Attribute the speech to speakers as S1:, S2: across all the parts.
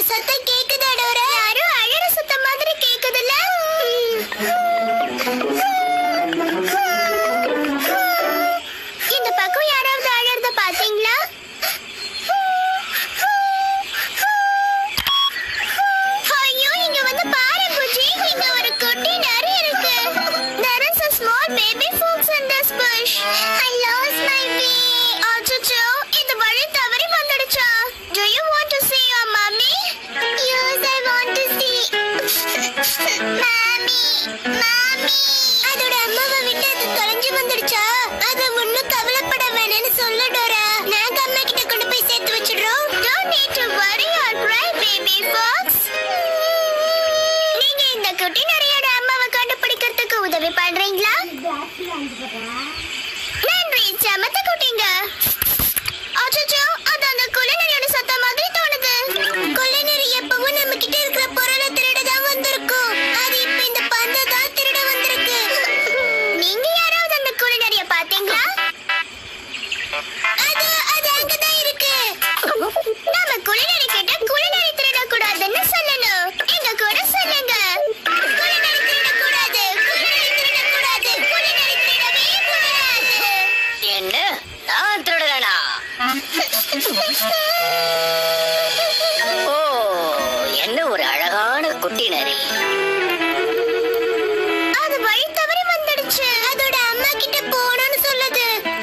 S1: சத்தம் கேக்குதா டோரா யாரும் அழற சத்தம் மாதிரி கேக்குதுல்ல இந்த பக்கம் யாராவது அழறத பாத்தீங்களா ஐயோ இங்க வந்து பாரு புஜி இங்க ஒரு குட்டி நரி இருக்கு there is a small baby fox in this bush i lost my way அச்சச்சோ இந்த வழி தவறி வந்துடுச்சா do you want to see your mommy yes i want to see மாமி மாமி அதோட அம்மாவை விட்டு அது தொலைஞ்சு வந்துடுச்சா அது ஒண்ணும் கவலைப்பட வேணாம்னு சொல்லு டோரா நாங்க அம்மா கிட்ட கொண்டு போய் சேர்த்து வச்சிடுறோம் don't need to worry or cry baby fox நீங்க இந்த குட்டி நரியோட அம்மாவை கண்டுபிடிக்கிறதுக்கு உதவி பண்றீங்களா நன்றி சமத்த குட்டிங்க அச்சச்சோ அது அந்த குள்ளநரியோட சத்தம் மாதிரி தோணுது குள்ளநரி எப்பவும் நம்ம கிட்ட இருக்கிற பொருளை திருட தான் வந்திருக்கும் அது இப்ப இந்த பந்தை தான் திருட வந்திருக்கு நீங்க யாராவது அந்த குள்ளநரிய பாத்தீங்களா அது அது அங்கதான் இருக்கு நாம குள்ளநரி கிட்ட குள்ளநரி திருட கூடாதுன்னு சொல்லணும் எங்க கூட சொல்லுங்க குள்ளநரி திருட கூடாது குள்ளநரி திருட கூடாது குள்ளநரி திருடவே கூடாது
S2: என்ன நான் திருடுறேனா ஓ என்ன ஒரு அழகான குட்டி நரி
S1: அது வழி தவறி வந்துடுச்சு அதோட அம்மா கிட்ட போகணும்னு சொல்லுது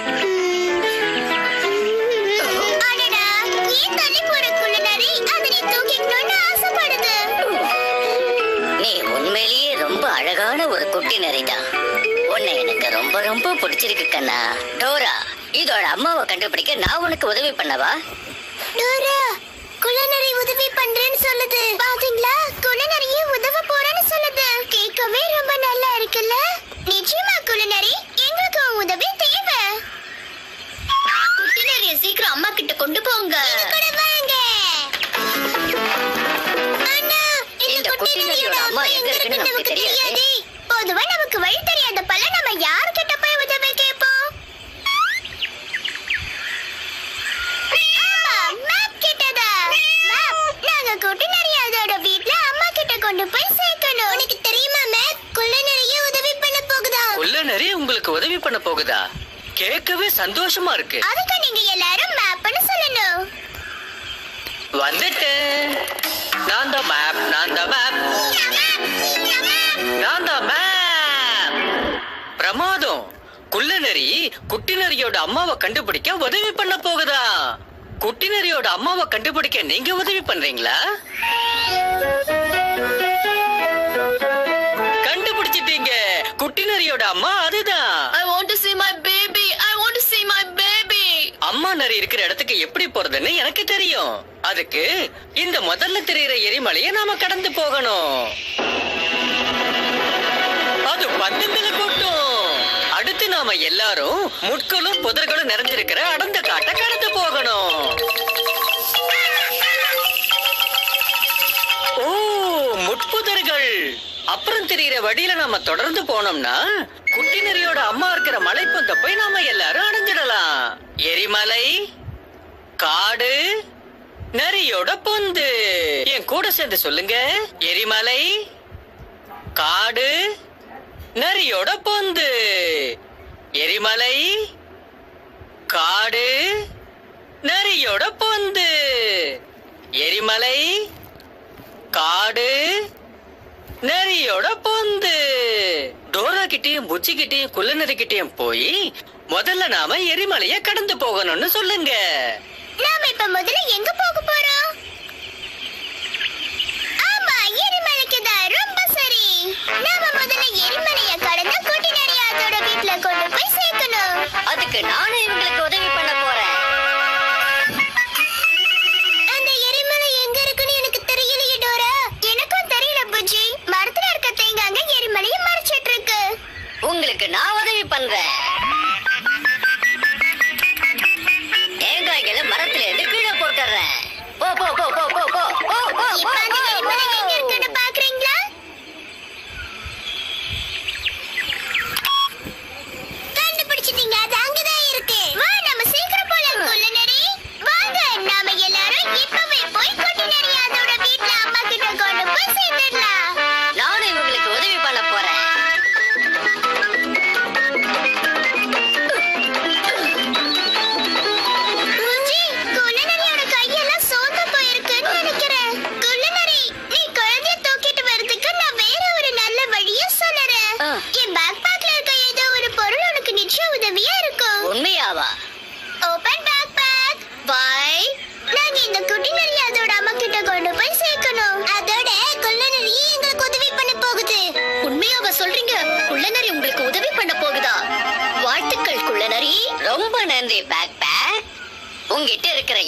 S1: அடடா ஏன் தள்ளி போற குள்ளநரி அதை நீ தூக்கிக்கணும்னு ஆசைப்படுது
S2: நீ உண்மையிலேயே ரொம்ப அழகான ஒரு குட்டி நரிதான் உன்னை எனக்கு ரொம்ப ரொம்ப பிடிச்சிருக்கு கண்ணா டோரா இதோட அம்மாவை கண்டுபிடிக்க நான் உனக்கு உதவி பண்ணவா
S1: டோரா குள்ளநரி உதவி பண்றேன்னு சொல்லுது பாத்தீங்களா குள்ளநரியே உதவ போறேன்னு சொல்லுது கேட்கவே ரொம்ப நல்லா இருக்குல்ல நிச்சயமா குள்ளநரி எங்களுக்கு உன் உதவி தேவை குள்ளநரிய சீக்கிரம் அம்மா கிட்ட கொண்டு போங்க கூட வாங்க அண்ணா
S2: இந்த
S1: இந்த குள்ளநரியோட அம்மா எங்க இருக்குன்னு நமக்கு தெரியாது பொதுவா நமக்கு வழி தெரியாத பல நம்ம யார்கிட்ட போய் உதவி கேட்போம் ஆமா, map கிட்டதா. Map, நாங்க குட்டிநரி அதோட வீட்ல அம்மா கிட்ட கொண்டு போய் சேர்க்கணும். உனக்கு தெரியுமா, map? குள்ளநரிய உதவி பண்ண போகுதா.
S3: குள்ள நரி உங்களுக்கு உதவி பண்ண போகுதா கேட்கவே சந்தோஷமா இருக்கு
S1: அதுக்கு நீங்க எல்லாரும் mapன்னு சொல்லணும்.
S3: வந்துட்டேன் நான் தான் மேப் நான் தான் மேப் நான் தான் மேப் பிரமாதம் குள்ள நரி குட்டி நரியோட அம்மாவை கண்டுபிடிக்க உதவி பண்ண போகுதா குட்டி நரியோட அம்மாவை கண்டுபிடிக்க நீங்க உதவி பண்றீங்களா கண்டுபிடிச்சிட்டீங்க குட்டி நரியோட அம்மா அதுதான்
S4: I want to see my baby. I want to see my baby.
S3: அம்மா நரி இருக்கிற இடத்துக்கு எப்படி போறதுன்னு எனக்கு தெரியும் அதுக்கு இந்த முதல்ல தெரியுற எரிமலையை நாம கடந்து போகணும் அது பந்துங்களை கொட்டும் அடுத்து நாம எல்லாரும் முட்களும் புதர்களும் நிறைஞ்சிருக்கிற அடர்ந்த காட்டை கடந்து போகணும் ஓ முட்புதர்கள் அப்புறம் தெரியுற வழியில நாம தொடர்ந்து போனோம்னா குட்டி நரியோட அம்மா இருக்கிற மலைப்பந்த போய் நாம எல்லாரும் அடைஞ்சிடலாம் எரிமலை காடு நரியோட பொந்து என் கூட சேர்ந்து சொல்லுங்க எரிமலை காடு நரியோட பொந்து எரிமலை காடு நரியோட பொந்து எரிமலை காடு நரியோட பொந்து டோரா கிட்டயும் புச்சி கிட்டயும் குள்ளநரி கிட்டயும் போய் முதல்ல நாம எரிமலைய கடந்து போகணும்னு சொல்லுங்க
S1: நாம இப்ப முதல்ல எங்க போக போறோம் ஆமா எரிமலைக்கு தான் ரொம்ப சரி நாம முதல்ல எரிமலைய கடந்து குட்டிநரி அதோட வீட்ல கொண்டு போய் சேர்க்கணும்
S2: அதுக்கு நானும் இவங்களுக்கு உதவி பண்ண போறேன்
S1: அந்த எரிமலை எங்க இருக்குன்னு எனக்கு தெரியலையே டோரா எனக்கும் தெரியல புஜி மரத்துல இருக்க தேங்காங்க எரிமலையை மறைச்சிட்டு இருக்கு
S2: உங்களுக்கு நான் உதவி பண்றேன் தேங்காய்களை மரத்துல இருந்து கீழே போட்டுறேன் போ போ போ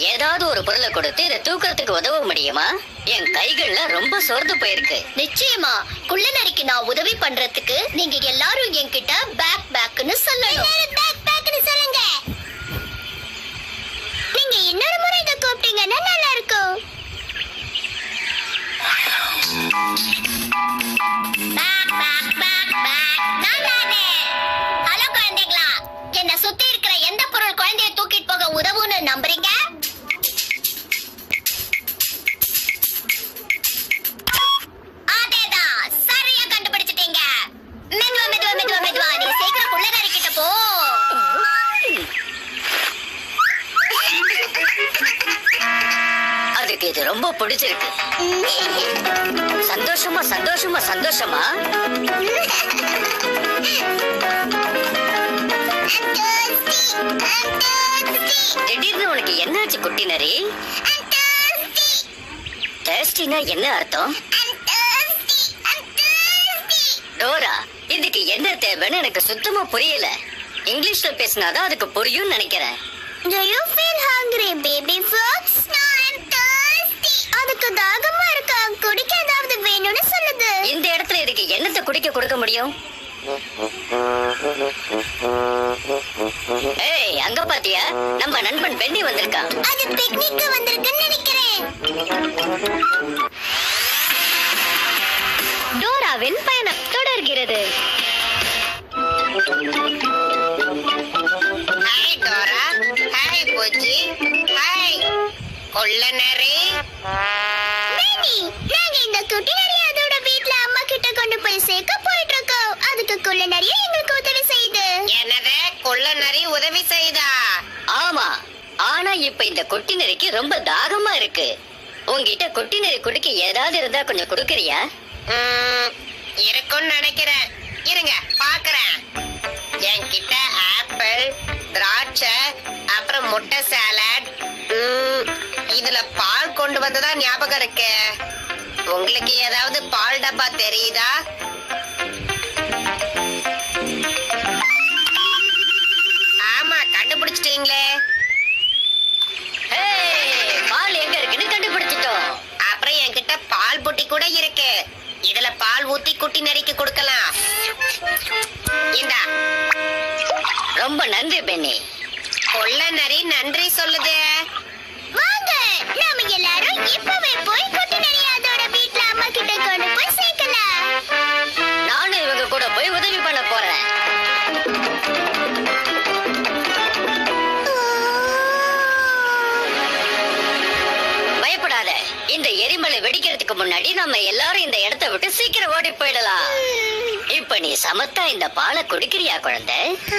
S2: ஏதாவது ஒரு பொருளை கொடுத்து இதை தூக்கறதுக்கு உதவ முடியுமா என் கைகள்ல ரொம்ப சோர்ந்து போயிருக்கு
S1: நிச்சயமா குள்ளநரிக்கு நான் உதவி பண்றதுக்கு நீங்க எல்லாரும் என்கிட்ட பேக் பேக்னு சொல்லணும் பேக் பேக்னு சொல்லுங்க நீங்க இன்னொரு முறை இத கூப்பிட்டீங்கன்னா நல்லா இருக்கும் பேக் பேக் பேக் பேக் நான் தானே ஹலோ குழந்தைகளா என்ன சுத்தி இருக்கிற எந்த பொருள் குழந்தைய தூக்கிட்டு போக உதவும்னு நம்புறீங்க அதேதான் சரியா கண்டுபிடிச்சிட்டீங்க மெதுவா மெதுவா மெதுவா மெதுவா நீ சீக்கிரம் குள்ளநரி கிட்ட போ
S2: அதுக்கு இது ரொம்ப பிடிச்சிருக்கு சந்தோஷமா சந்தோஷமா சந்தோஷமா திடீர்னு உனக்கு என்னாச்சு குட்டி நரி டேஸ்டினா என்ன அர்த்தம் டோரா இதுக்கு என்ன தேவைன்னு எனக்கு சுத்தமா புரியல இங்கிலீஷ்ல பேசினாதான் அதுக்கு புரியும்னு நினைக்கிறேன்
S1: Do you feel hungry, baby fox? I'm thirsty. அதுக்கு தாகமா இருக்கா குடிக்க ஏதாவது வேணும்னு சொல்லுது
S2: இந்த இடத்துல இதுக்கு என்னத்தை குடிக்க கொடுக்க முடியும் ஏய் அங்க பாத்தியா நம்ம நண்பன் பெண்ணி வந்திருக்கான்
S1: அது பிக்னிக்கு வந்திருக்குன்னு நினைக்கிறேன் டோராவின் பயணம் தொடர்கிறது
S5: ஹாய் டோரா ஹாய் பூச்சி ஹாய் கொள்ளனரே
S1: மேனி நாங்க இந்த குட்டி நிறைய அதோட வீட்ல அம்மா கிட்ட கொண்டு போய் சேர்க்க போயிட்டு இருக்கோம் அதுக்குள்ள நிறைய எங்களுக்கு உதவி செய்யுது
S5: எனது கொள்ளனரி உதவி செய்தா
S2: ஆமா ஆனா இப்ப இந்த குட்டி நெறிக்கு ரொம்ப தாகமா இருக்கு உன்கிட்ட குட்டி நெறி குடிக்க ஏதாவது இருந்தா கொஞ்சம் கொடுக்கறியா
S5: ம், இருக்கும்னு நினைக்கிறேன் இருங்க பாக்குறேன் என்கிட்ட ஆப்பிள் திராட்சை அப்புறம் முட்டை சாலட் ம், இதுல பால் கொண்டு வந்ததா ஞாபகம் இருக்கு உங்களுக்கு ஏதாவது பால் டப்பா தெரியுதா ஆமா கண்டுபிடிச்சிட்டீங்களே
S2: ஏய், பால் எங்க இருக்குன்னு கண்டுபிடிச்சிட்டோம்
S5: அப்புறம் என்கிட்ட பால் புட்டி கூட இருக்கு இதுல பால் ஊத்தி குட்டி நரிக்கு கொடுக்கலாம் இந்தா
S2: ரொம்ப நன்றி பெண்ணி
S5: கொள்ள நரி நன்றி சொல்லுது
S1: வாங்க நாம எல்லாரும் இப்பவே போய் குட்டி நிறைய அதோட வீட்ல அம்மா கிட்ட கொண்டு போய் சேர்க்கலாம்
S2: நானும் இவங்க கூட போய் உதவி பண்ண போறேன் பயப்படாத இந்த எரிமலை வெடிக்கிறதுக்கு முன்னாடி நம்ம எல்லாரும் இந்த இடத்தை விட்டு சீக்கிரம் ஓடி போயிடலாம் இப்ப நீ சமத்தா இந்த பாலை குடிக்கிறியா குழந்தை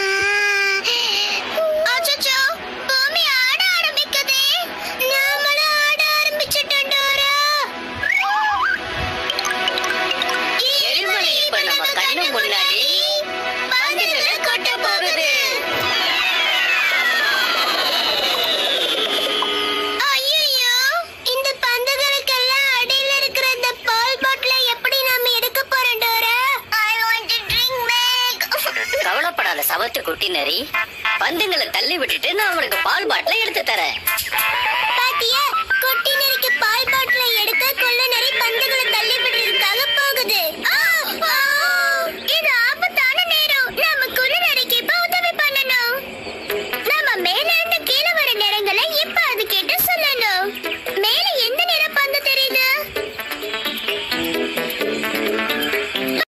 S1: அச்சச்சோ, பூமி ஆட ஆரம்பிக்குதே. நாமளும் ஆட ஆரம்பிச்சிட்டோம், டோரா.
S2: எரிமலை இப்ப நம்ம கண்ணு முன்னாடி
S1: பந்துகளை கொட்ட போகுது. ஐயையோ, இந்த பந்துகளுக்கெல்லாம் அடியில இருக்கிற இந்த பால் பாட்டிலை எப்படி நாம எடுக்க போறோம், டோரா?
S2: கவலைப்படாத சவத்து குட்டி நரி பந்துங்களை தள்ளி விட்டுட்டு நான் உனக்கு பால் பாட்டில எடுத்து தரேன்